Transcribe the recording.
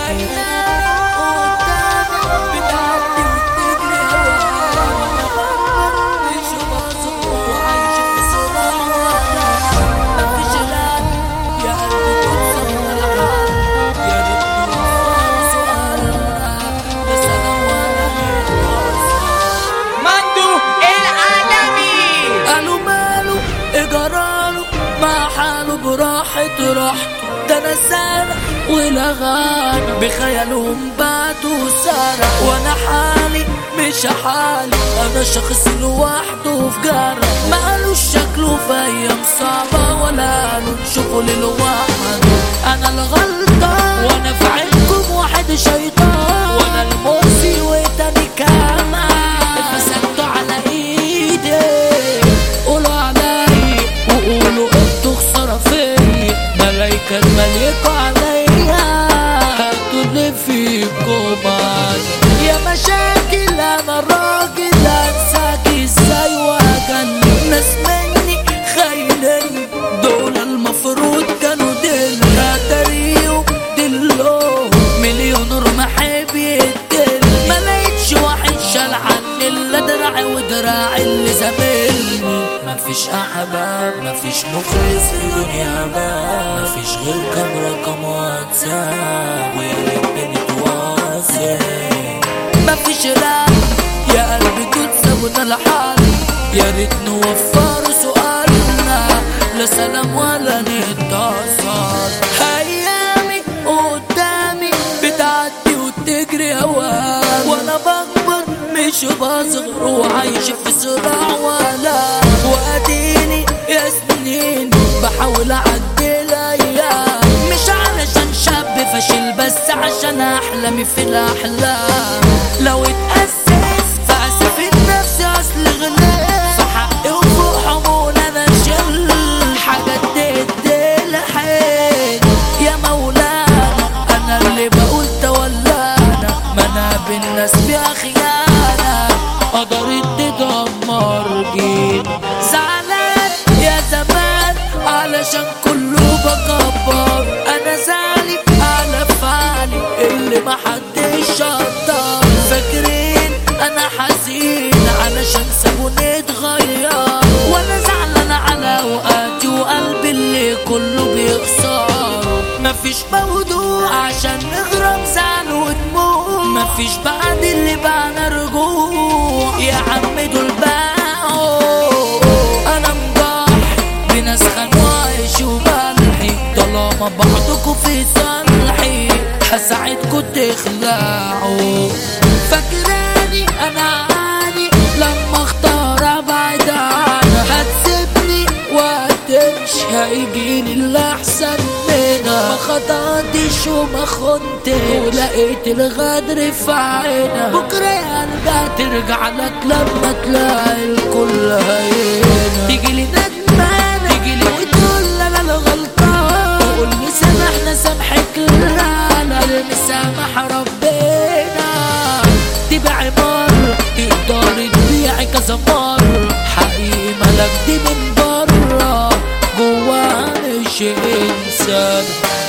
مندو العالمي قالوا ماله اجراله مع حاله براحة راحته ده انا سارق ولغانا بخيالهم باتوا سارق وانا حالي مش حالي انا شخص لوحده في جارة ما قالوش شكله في ايام صعبة ولا قالوا نشوفه لوحده انا الغلطان وانا في عينكم واحد شيطان وانا المرسي وتاني كمان فسدتوا على ايدي قولوا علي وقولوا انتوا خسارة فيا ملايكة المليكوا عليا هاتوا اللي فيكم عادي. يا مشاكل انا الراجل انساك ازاي واجل ناس مني خاينين دول المفروض كانوا دل تاريخ دلو مليون رمح بيدل ما لقيتش واحد شال عني الا دراعي ودراعي اللي زميلني مفيش احباب مفيش مخلص في دنيا باب مفيش غير كام رقم واتساب ويا ريت بنتواصل مفيش راب يا قلبي كنت سابونا لحال يا ريت نوفر سؤالنا لا سلام ولا نتصل ايامي قدامي بتعدي وتجري هواك وانا بكبر مش بصغر وعايش في صراع ولا واديني يا سنين بحاول اعدي الايام مش علشان شاب فاشل بس عشان احلامي في الاحلام لو اتأسس فاسف نفسي اصل غلاب في حقي وفوق حمول انا شل حاجات تدي الحيل يا مولانا انا اللي بقول تولانا ما انا بالناس فيها خيانة قدرت تدمر جيل زعلان يا زمان علشان كله بكبر انا زعلي على فعلي اللي محدش شطر فاكرين انا حزين علشان سابوني اتغير وانا زعلان على اوقاتي وقلبي اللي كله بيخسر مفيش موضوع عشان نغرم زعل ودموع مفيش بعد اللي بعنا رجوع يا عم دول باعوا انا مضحي بناس خانوا عيش وبلحي طالما بعضكوا في صلحي هساعدكوا تخلعوا فاكراني انا عاني لما اختار ابعد عنها هتسيبني وهتمشي هيجيلي اللي احسن منها ما خطأتش وما خنتش ولقيت الغدر في عينها بكره يا قلبي هترجع لك لما تلاقي الكل هينا تيجي لي ندمان تيجي لي وتقول لي انا الغلطان تقول لي سامحنا سامحك لا انا اللي مسامح ربنا تبيعي مرة تقدري تبيعي كذا مرة حقيقي ملك دي من بره جوا مش انسان